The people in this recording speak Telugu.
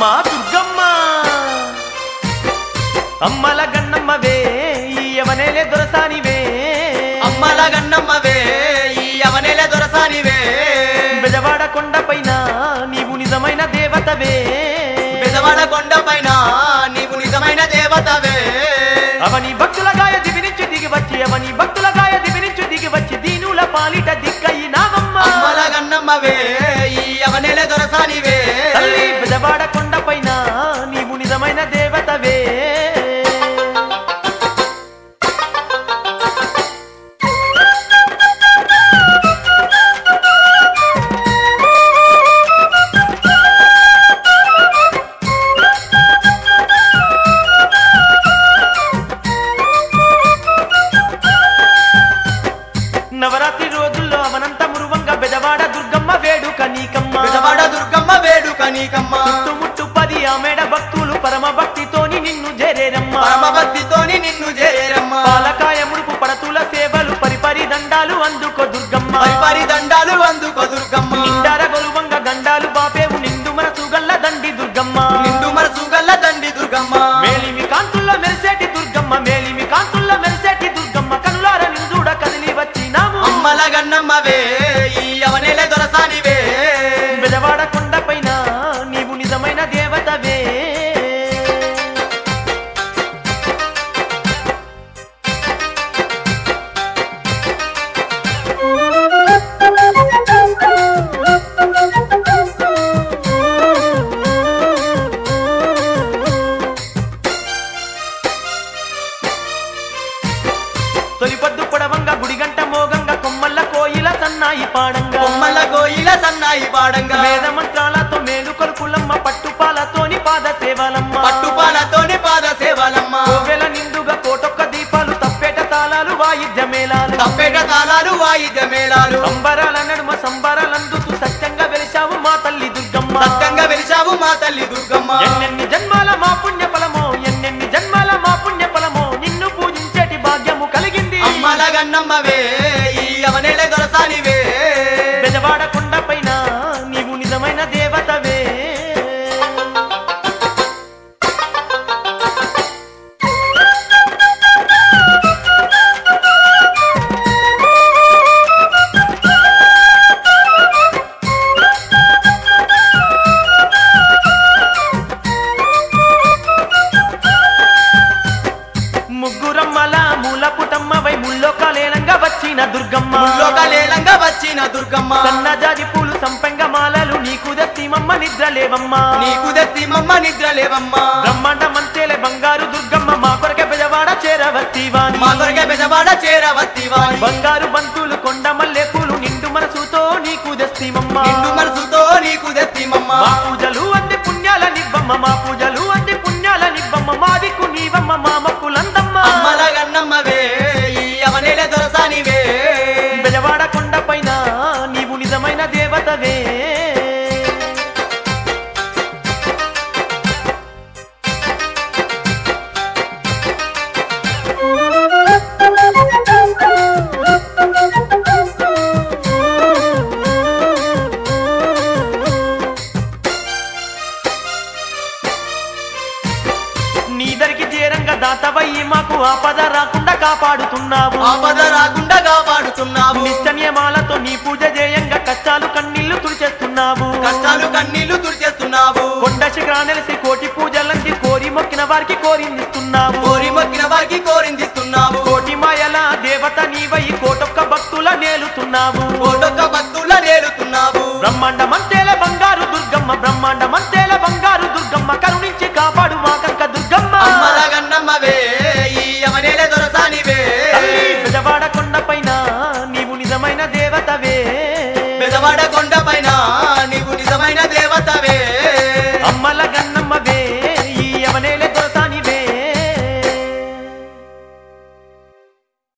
అమ్మా దుర్గమ్మ అమ్మల గన్నమ్మవే ఈ యవనేలే దొరసానివే అమ్మల గన్నమ్మవే ఈ అవనేల దొరసానివే బెజవాడ కొండపైన నీవు నిజమైన దేవతవే పెదవాడ కొండ పైన నీవు నిజమైన దేవతవే అవని భక్తుల గాయ దివి నుంచి దిగి వచ్చి అవని భక్తుల గాయ దివి నుంచి దిగి వచ్చి దీనుల పాలిట దిక్కయినావమ్మ అమ్మల గన్నమ్మవే ఈ అవనేల దొరసానివే తల్లి బెజవాడ కొండపైన నీవు నిజమైన దేవతవే నవరాత్రి రోజుల్లో అవనంత మురువంగా బెజవాడ దుర్గమ్మ వేడుక నీకమ్మ పెదవాడ దుర్గమ్మ వేడుక నీకమ్మ చుట్టుముట్టు పది ఆమెడ భక్తులు పరమ భక్తితోని నిన్ను చేరేరమ్మ పరమ భక్తితోని నిన్ను చేరమ్మ పాలకాయ ముడుపు పడతుల సేవలు పరిపరి దండాలు అందుకో దుర్గమ్మ పరిపరి దండాలు అందుకో దుర్గమ్మ నిండార గొలువంగ గండాలు బాపేవు నిండు మనసు గల్ల దండి దుర్గమ్మ నిండు మనసు గల్ల దండి దుర్గమ్మ మేలిమి కాంతుల్లో మెరిసేటి దుర్గమ్మ మేలిమి కాంతుల్లో మెరిసేటి దుర్గమ్మ కనులార నిందుడ కదిలి వచ్చినాము అమ్మల గన్నమ్మవే ఈ అవనేల దొరసానివే బెజవాడ కొండపైన నీవు నిజమైన దేవతవే తొలిపద్దు పొడవంగా గుడిగంట మోగంగా కొమ్మల్ల కోయిల సన్నాయి పాడంగా బొమ్మల గోయిల సన్నాయి పాడంగా వేద మంత్రాలతో మేలు కొలుకులమ్మ పట్టుపాలతోని పాద సేవలమ్మ పట్టుపాలతోని పాద సేవలమ్మ కోవెల నిండుగా కోటొక్క దీపాలు తప్పేట తాళాలు వాయిద్య మేళాలు తప్పేట తాళాలు వాయిద్య మేళాలు సంబరాల నడుమ సంబరాలందుతూ సత్యంగా వెలిశావు మా తల్లి దుర్గమ్మ సత్యంగా వెలిశావు మా తల్లి దుర్గమ్మ ఎన్నెన్ని జన్మాల మా పుణ్య ఫలమో ఎన్నెన్ని జన్మాల మా పుణ్య ఫలమో నిన్ను పూజించేటి భాగ్యము కలిగింది అమ్మల గన్నమ్మవే ఈ అవనేల దొరసానివే బెజవాడ కొండపైన నీవు నిజమైన దేవతవే ముగ్గురమ్మల మూల పుటమ్మవై ముల్లోకాలేనంగా వచ్చిన దుర్గమ్మ లోకలేలంగా వచ్చిన దుర్గమ్మ సన్నజాజి పూలు సంపెంగ మాలలు నీకు దత్తిమమ్మ నిద్రలేవమ్మ నీకు దత్తి మమ్మ నిద్ర లేవమ్మ బ్రహ్మాండ మంతేలే బంగారు దుర్గమ్మ మా కొరకే బెజవాడ చేరవత్తివాని మా దొరకే బెజవాడ చేరవత్తివాణి బంగారు బంతులు కొండ మల్లె పూలు నిండు మనసుతో నీకు దస్తిమమ్మ నిండు మనసుతో నీకు దత్తి మమ్మ మా పూజలు అంది పుణ్యాల నివ్వమ్మ మా పూజలు అంది పుణ్యాల నివ్వమ్మ మా దిక్కు నీవమ్మ మా మక్కులందమ్మ అమ్మల గన్నమ్మవే ఈ అవనేల దొరసానివే బెజవాడ కొండపైన నీవు నిజమైన దేవతవే నీదరికి చేరంగా దాతవయ్యి మాకు ఆపద రాకుండా కాపాడుతున్నావు ఆపద రాకుండా కాపాడుతున్నావు నిత్య నియమాలతో నీ పూజ చేయంగా కష్టాలు కన్నీళ్లు తుడిచేస్తున్నావు కష్టాలు కన్నీళ్లు తుడిచేస్తున్నావు కొండ శిఖరానెలిసి కోటి పూజలంది కోరి మొక్కిన వారికి కోరిందిస్తున్నావు కోరి మొక్కిన వారికి కోరిందిస్తున్నావు కోటి మాయల దేవత నీవై కోటొక్క భక్తుల నేలుతున్నావు కోటొక్క భక్తుల నేలుతున్నావు బ్రహ్మాండ మంతేల బంగారు దుర్గమ్మ బ్రహ్మాండ మంతేల బంగారు దుర్గమ్మ కరుణించి కాపాడు